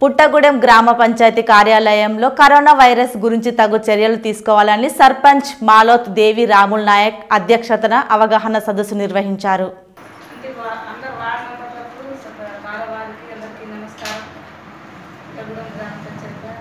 పుట్టగూడెం గ్రామ పంచాయతీ కార్యాలయంలో corona virus గురించి తగు చర్యలు తీసుకోవాలని సర్పంచ్ మాలోత్ దేవి రాముల్ నాయక్ అధ్యక్షతన అవగాహన సదస్సు నిర్వహించారు అంటే వా- అందరు వార్డు మెంబర్లకు స- బాలవారికి అందరికీ నమస్కారం పుట్టగూడెం గ్రామ పంచాయతీ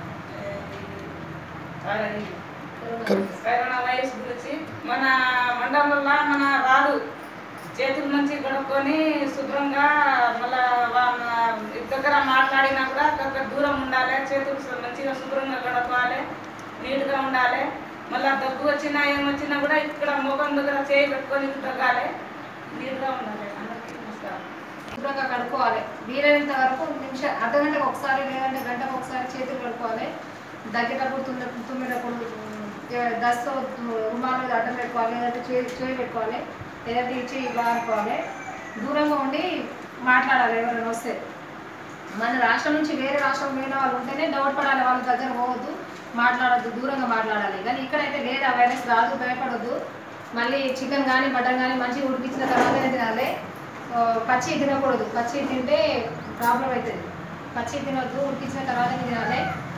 ఆ, ఈ కరోనా వైరస్ గురించి మన మండలంలో మన రాదు చేతుల నుంచి కడుక్కొని శుభ్రంగా మళ్ళా వాళ్ళ దగ్గర మాట్లాడినా కూడా దగ్గర దూరం ఉండాలి చేతులు శు- మంచిగా శుభ్రంగా కడుక్కోవాలి నీట్గా ఉండాలి మళ్ళీ దగ్గు వచ్చినా ఏమొచ్చినా కూడా ఇక్కడ ముఖం దగ్గర చేయి పెట్టుకొని దగ్గాలి నీట్గా ఉండాలి అందరికీ నమస్కారం శుభ్రంగా కడుక్కోవాలి వీలైనంత వరకు నిమిషం అర్ధ గంటకు ఒకసారి లేదంటే గంటకు ఒకసారి చేతులు కడుక్కోవాలి దగ్గేటప్పుడు తుమ్మె తుమ్మినప్పుడు దస్తో రుమాల మీద అడ్డం పెట్టుకోవాలి లేదంటే చేయి చేయి పెట్టుకోవాలి లేదంటే ఇచ్చి బాగుకోవాలి దూరంగా ఉండి మాట్లాడాలి ఎవరైనా వస్తే మన రాష్ట్రం నుంచి వేరే రాష్ట్రం పోయిన వాళ్ళు ఉంటేనే డౌట్ పడాలి వాళ్ళ దగ్గర పోవద్దు మాట్లాడొద్దు దూరంగా మాట్లాడాలి కానీ ఇక్కడైతే లేదు ఆ వైరస్ రాదు భయపడొద్దు మళ్ళీ చికెన్ కానీ మటన్ కానీ మంచిగా ఉడికించిన తర్వాతనే తినాలి ఆ, పచ్చి తినకూడదు పచ్చి తింటే ప్రాబ్లం అవుతుంది పచ్చి తినొద్దు ఉడికించిన తర్వాతనే తినాలి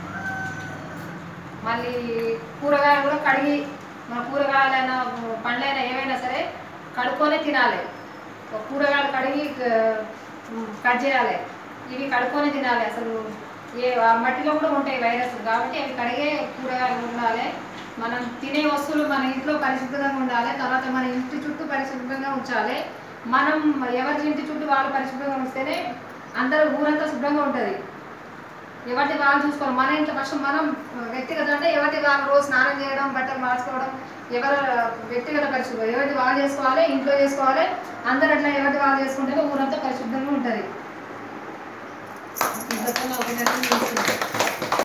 మళ్ళీ కూరగాయలు కూడా కడిగి మన కూరగాయలైనా పండ్లైనా ఏమైనా సరే కడుక్కొని తినాలి ఒక కూరగాయలు కడిగి ఆ, కట్ చేయాలి ఇవి కడుక్కొని తినాలి అసలు ఏ ఆ మట్టిలో కూడా ఉంటాయి వైరస్ కాబట్టి అవి కడిగే కూరగాయలు ఉండాలి మనం తినే వస్తువులు మన ఇంట్లో పరిశుభ్రంగా ఉండాలి తర్వాత మన ఇంటి చుట్టూ పరిశుభ్రంగా ఉంచాలి మనం ఎవరి ఇంటి చుట్టూ వాళ్ళు పరిశుభ్రంగా ఉంచితేనే అందరూ ఊరంతా శుభ్రంగా ఉంటుంది ఎవరిది వాళ్ళు చూసుకోవాలి మన ఇంట్లో ఫస్ట్ మనం వ్యక్తిగత అంటే ఎవరిది వాళ్ళు రోజు స్నానం చేయడం బట్టలు మార్చుకోవడం ఎవరు వ్యక్తిగత పరిశుభ్రం ఎవరిది వాళ్ళు చేసుకోవాలి ఇంట్లో చేసుకోవాలి అందరు అట్లా ఎవరిది వాళ్ళు చేసుకుంటేనే ఊరంతా పరిశుభ్రంగా ఉంటుంది ఇంతకన్నా ఒకటే